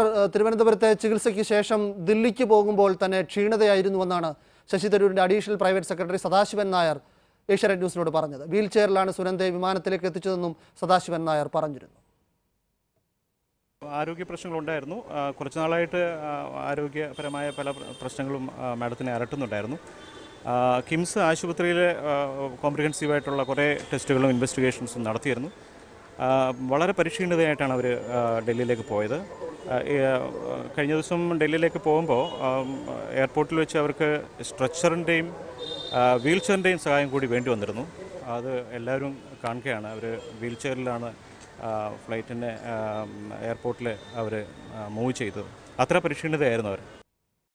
ഏഹ് തിരുവനന്തപുരത്തെ ചികിത്സയ്ക്ക് ശേഷം ദില്ലിക്ക് പോകുമ്പോൾ തന്നെ ക്ഷീണതയായിരുന്നുവെന്നാണ് ശശി തരൂരിന്റെ additional private secretary Sadasivan Nair Asianet ന്യൂസിനോട് പറഞ്ഞത് വീൽ ചെയറിലാണ് സുനന്ദയെ വിമാനത്തിലേക്ക് എത്തിച്ചതെന്നും സദാശിവൻ നായർ പറഞ്ഞിരുന്നു ആരോഗ്യ പ്രശ്നങ്ങളുണ്ടായിരുന്നു ആ, കുറച്ച് നാളായിട്ട് ആ, ആരോഗ്യപരമായ പല പ്ര- പ്രശ്നങ്ങളും ആ, മാഡത്തിനെ അലട്ടുന്നുണ്ടായിരുന്നു ആ, കിംസ് ആശുപത്രിയിൽ കോംപ്രിഹെൻസീവായിട്ടുള്ള കുറേ ടെസ്റ്റുകളും ഇൻവെസ്റ്റിഗേഷൻസും നടത്തിയിരുന്നു ആ, വളരെ പരിക്ഷീണിതയായിട്ടാണ് അവർ ഡൽഹിയിലേക്ക് പോയത് ആ, ഈ, ആ, കഴിഞ്ഞ ദിവസം ഡൽഹിയിലേക്ക് പോകുമ്പോൾ എയർപോർട്ടിൽ വെച്ച് അവർക്ക് സ്ട്രെച്ചറിൻ്റെയും വീൽ ചെയറിൻ്റെയും സഹായം കൂടി വേണ്ടി വന്നിരുന്നു അത് എല്ലാവരും കാണുകയാണ് അവർ വീൽ ചെയറിലാണ് ഫ്ലൈറ്റിനെ എയർപോർട്ടിൽ അവർ മൂവ് ചെയ്തത് അത്ര പരിക്ഷീണിതയായിരുന്നു അവർ